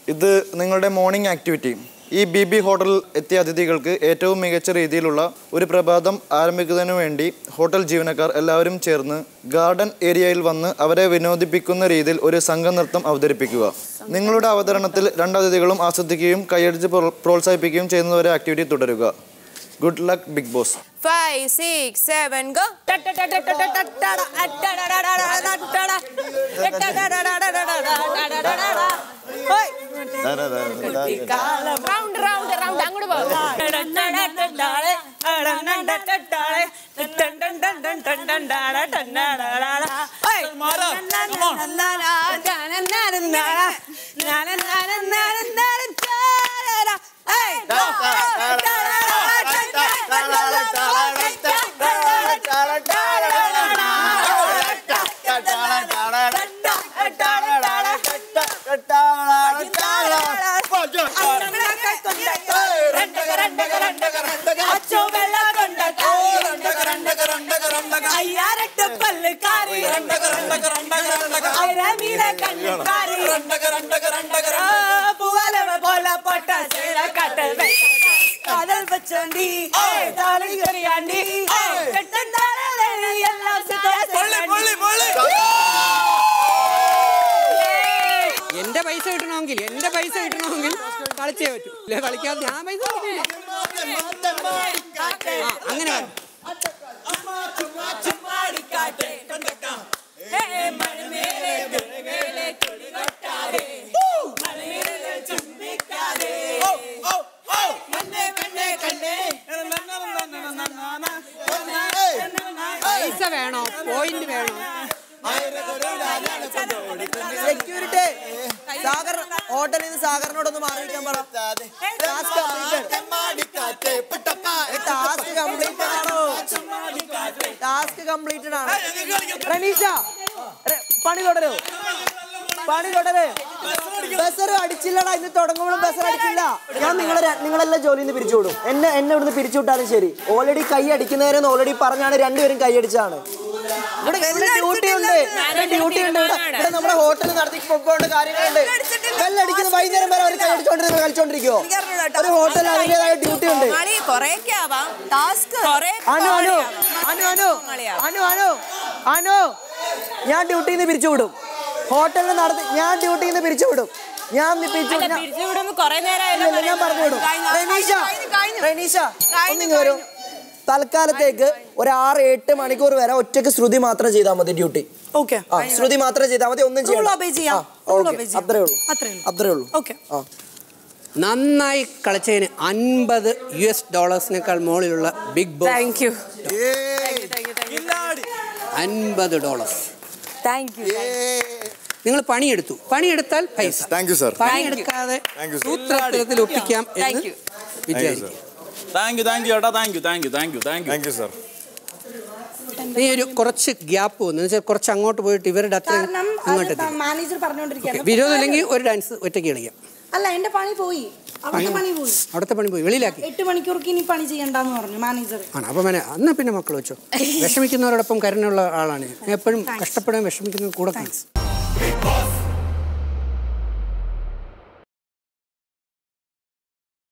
ഇത് നിങ്ങളുടെ morning activity ഈ ബി ബി ഹോട്ടലിൽ എത്തിയ അതിഥികൾക്ക് ഏറ്റവും മികച്ച രീതിയിലുള്ള ഒരു പ്രഭാതം ആരംഭിക്കുന്നതിനു വേണ്ടി ഹോട്ടൽ ജീവനക്കാർ എല്ലാവരും ചേർന്ന് ഗാർഡൻ ഏരിയയിൽ വന്ന് അവരെ വിനോദിപ്പിക്കുന്ന രീതിയിൽ ഒരു സംഘനൃത്തം അവതരിപ്പിക്കുക നിങ്ങളുടെ അവതരണത്തിൽ രണ്ട് അതിഥികളും ആസ്വദിക്കുകയും കൈയടിച്ച് പ്രോ- പ്രോത്സാഹിപ്പിക്കുകയും ചെയ്യുന്നവരെ ആക്ടിവിറ്റി തുടരുക good luck big boss Five, six, seven, go. Round, round, round. അങ്ങോട്ട് പോ. അയ്യാരട്ട് പല്ലുകാരി ഐരമീര കണ്ണുകാരി പൂവലവ പോലെ പൊട്ട ചേര കട്ടവേ കാതൽ പച്ചോണ്ടി താളി കറിയാണ്ടി കെട്ടന്താളേ എല്ലാം എന്റെ പൈസ കിട്ടണമെങ്കിൽ എന്റെ പൈസ കിട്ടണമെങ്കിൽ കളിച്ചേ പറ്റൂ ഇല്ല കളിക്കാതെ ഞാൻ പൈസ കൊടുക്കില്ല. ആ, അങ്ങനെ വേണം. പൈസ വേണോ പോയിന്റ് വേണോ സെക്യൂരിറ്റി സാഗർ ഹോട്ടലിൽ നിന്ന് സാഗറിനോടൊന്ന് മാറി നിൽക്കാൻ പറ ടാസ്ക് ടാസ്ക് കംപ്ലീറ്റഡ് ആണോ ടാസ്ക് കംപ്ലീറ്റഡ് ആണ് റനീഷ റെ- പണി തുടരോ പണി തുടര് ബസർ അടിച്ചില്ലടാ ഇന്ന് തുടങ്ങുമ്പോഴും ബസർ അടിച്ചില്ല ഞാൻ നിങ്ങളെ നിങ്ങളെല്ലാം ജോലിയിൽ നിന്ന് പിരിച്ചു വിടും എന്നെ എന്നെ ഇവിടുന്ന് പിരിച്ചു വിട്ടാലും ശരി ഓൾറെഡി കൈ അടിക്കുന്നവരെന്ന് ഓൾറെഡി പറഞ്ഞാണ് രണ്ടുപേരും കൈ അടിച്ചാണ് ഇവിടെ ഡ്യൂട്ടി ഉണ്ട് ഡ്യൂട്ടി ഉണ്ട് ഇവിടെ ഇവിടെ നമ്മുടെ ഹോട്ടൽ നടത്തി പൊക്കോണ്ട് കാര്യങ്ങളുണ്ട് വെല്ലടിക്കുന്ന വൈകുന്നേരം വരെ അവർ കൈ അടിച്ചോണ്ടിരുന്ന് കളിച്ചോണ്ടിരിക്കുവോ ഒരു ഹോട്ടൽ അതിൻ്റെതായ ഡ്യൂട്ടി ഉണ്ട് കളി കൊറേയൊക്കെ ആവാം ടാസ്ക് അനു അനു അനു അനു അനു അനു അനു ഞാൻ ഡ്യൂട്ടിയിൽ നിന്ന് പിരിച്ചു വിടും ഹോട്ടലിൽ നടത്തി ഞാൻ ഡ്യൂട്ടിയിൽ നിന്ന് പിരിച്ചു വിടും ഞാൻ നി- പിരിച്ചു അല്ല ഞാൻ- പിരിച്ചു വിടുമ്പോ കൊറേ നേരം ഇല്ല, ഇല്ല, ഞാൻ പറഞ്ഞു വിടും റനീഷ റനീഷ ഒന്നിങ്ങ് വരൂ തൽക്കാലത്തേക്ക് ഒരു ആറ് എട്ട് മണിക്കൂർ വരെ ഒറ്റയ്ക്ക് ശ്രുതി മാത്രം ചെയ്താൽ മതി ഡ്യൂട്ടി ഓക്കെ ആ ശ്രുതി മാത്രം ചെയ്താൽ മതി ഒന്നും ചെയ്യണ്ട. obey ചെയ്യാം. ആ, Rule okay. obey ചെയ്യാം. അത്രേ ഉള്ളൂ അത്രേ ഉള്ളൂ. അത്രേ ഉള്ളൂ ഓക്കെ ആ നന്നായി കളിച്ചതിന് അൻപത് യു എസ് ഡോളേഴ്സിനേക്കാൾ മുകളിലുള്ള ബിഗ് ബോസ് താങ്ക് യു അൻപത് ഡോളേഴ്സ് താങ്ക് യു നിങ്ങൾ പണിയെടുത്തു പണിയെടുത്താൽ പൈസ താങ്ക് യു സർ പണിയെടുക്കാതെ Thank you, sir. സൂത്രത്തിൽ ഒപ്പിക്കാം Thank എന്ന് you. വിചാരിക്കും താങ്ക് യു താങ്ക് യു ചേട്ടാ thank you thank you thank you thank you thank you sir നീ ഒരു കുറച്ച് ഗ്യാപ്പ് വന്നു വെച്ചാൽ കുറച്ച് അങ്ങോട്ട് പോയിട്ട് ഇവരുടെ അത്രയും കാരണം അങ്ങോട്ട് അത് മാനേജർ പറഞ്ഞോണ്ടിരിക്കുകയാണ് വിരോധം ഇല്ലെങ്കിൽ ഒരു ഡാൻസ് ഒറ്റയ്ക്ക് കളിക്കാം അല്ല എന്റെ പണി പോയി അവിടുത്തെ പണി പോയി അവിടുത്തെ പണി പോയി വെളിയിലാക്കി എട്ട് മണിക്കൂർക്ക് ഇനി പണി ചെയ്യണ്ടെന്ന് പറഞ്ഞു മാനേജർ ആണ് അപ്പം പിന്നെ അന്നാ പിന്നെ മക്കൾ വെച്ചോ വിഷമിക്കുന്നവരോടൊപ്പം കരുണയുള്ള ആളാണ് ഞാൻ എപ്പോഴും കഷ്ടപ്പെടാൻ വിഷമിക്കുന്നത് കൂടെ കാണും